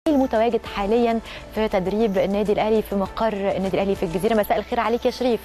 المتواجد حاليا في تدريب النادي الاهلي في مقر النادي الاهلي في الجزيره مساء الخير عليك يا شريف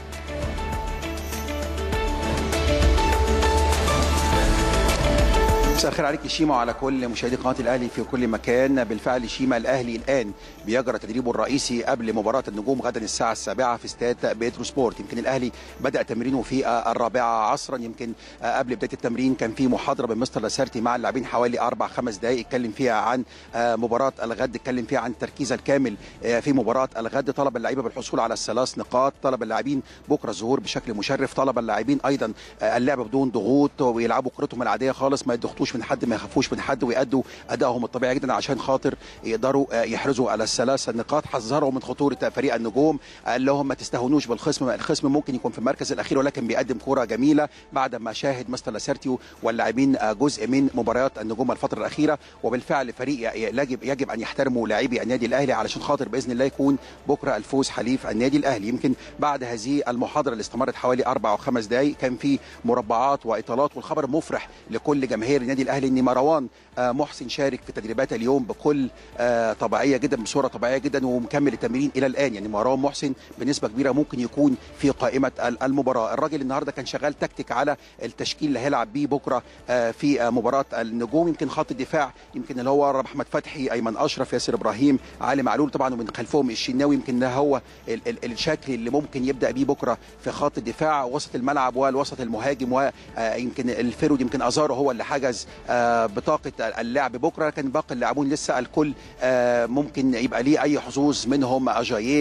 مساء الخير عليك شيما وعلى كل مشاهدي قناه الاهلي في كل مكان بالفعل شيما الاهلي الان بيجرى تدريبه الرئيسي قبل مباراه النجوم غدا الساعه السابعه في استاد بيترو سبورت يمكن الاهلي بدا تمرينه في الرابعه عصرا يمكن قبل بدايه التمرين كان في محاضره من مستر لاسارتي مع اللاعبين حوالي اربع خمس دقائق اتكلم فيها عن مباراه الغد اتكلم فيها عن التركيز الكامل في مباراه الغد طلب اللعيبه بالحصول على الثلاث نقاط طلب اللاعبين بكره الظهور بشكل مشرف طلب اللاعبين ايضا اللعب بدون ضغوط ويلعبوا كرتهم العاديه خالص ما يضغطوش من حد ما يخافوش من حد ويأدوا ادائهم الطبيعي جدا عشان خاطر يقدروا يحرزوا على الثلاث النقاط حذروا من خطوره فريق النجوم قال لهم ما تستهونوش بالخصم الخصم ممكن يكون في المركز الاخير ولكن بيقدم كره جميله بعد ما شاهد مستر لاسارتيو واللاعبين جزء من مباريات النجوم الفتره الاخيره وبالفعل فريق يجب يجب ان يحترموا لاعبي النادي الاهلي علشان خاطر باذن الله يكون بكره الفوز حليف النادي الاهلي يمكن بعد هذه المحاضره اللي استمرت حوالي اربع او خمس دقائق كان في مربعات واطالات والخبر مفرح لكل جماهير النادي الاهلي ان مروان محسن شارك في تدريبات اليوم بكل طبيعيه جدا بصوره طبيعيه جدا ومكمل التمرين الى الان يعني مروان محسن بنسبه كبيره ممكن يكون في قائمه المباراه الراجل النهارده كان شغال تكتيك على التشكيل اللي هيلعب بيه بكره في مباراه النجوم يمكن خط الدفاع يمكن اللي هو احمد فتحي ايمن اشرف ياسر ابراهيم علي معلول طبعا ومن خلفهم الشناوي يمكن ده هو ال ال الشكل اللي ممكن يبدا بيه بكره في خط الدفاع وسط الملعب والوسط المهاجم ويمكن الفيرود يمكن ازارو هو اللي حجز بطاقه اللعب بكره لكن باقي اللاعبون لسه الكل ممكن يبقى ليه اي حظوظ منهم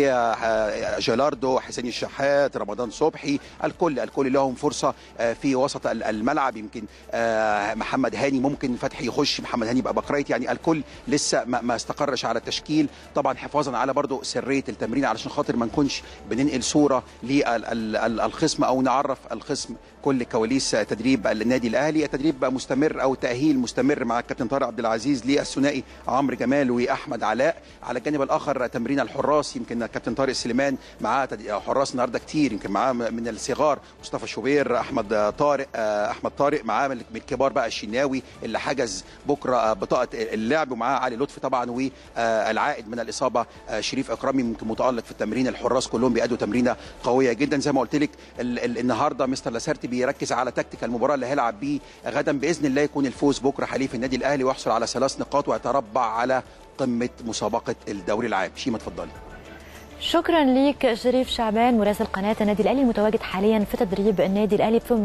اجاييه جيلاردو حسين الشحات رمضان صبحي الكل الكل لهم فرصه في وسط الملعب يمكن محمد هاني ممكن فتحي يخش محمد هاني يبقى بكريت يعني الكل لسه ما استقرش على التشكيل طبعا حفاظا على برضو سريه التمرين علشان خاطر ما نكونش بننقل صوره للخصم او نعرف الخصم كل كواليس تدريب النادي الاهلي التدريب مستمر او تاهيل مستمر مع الكابتن طارق عبد العزيز للثنائي عمرو جمال واحمد علاء على الجانب الاخر تمرين الحراس يمكن الكابتن طارق سليمان معاه حراس النهارده كتير يمكن معاه من الصغار مصطفى شوبير احمد طارق احمد طارق معاه من الكبار بقى الشناوي اللي حجز بكره بطاقه اللعب ومعاه علي لطفي طبعا والعائد من الاصابه شريف اكرامي يمكن متالق في التمرين الحراس كلهم بيأدوا تمرينه قويه جدا زي ما قلت لك النهارده مستر لاسارتي بيركز على تكتيك المباراه اللي هيلعب بيه غدا باذن الله يكون الفوز بكره حليف النادي الاهلي ويحصل على ثلاث نقاط ويتربع على قمه مسابقه الدوري العام شيما اتفضلي شكرا ليك شريف شعبان مراسل قناه النادي الاهلي المتواجد حاليا في تدريب النادي الاهلي في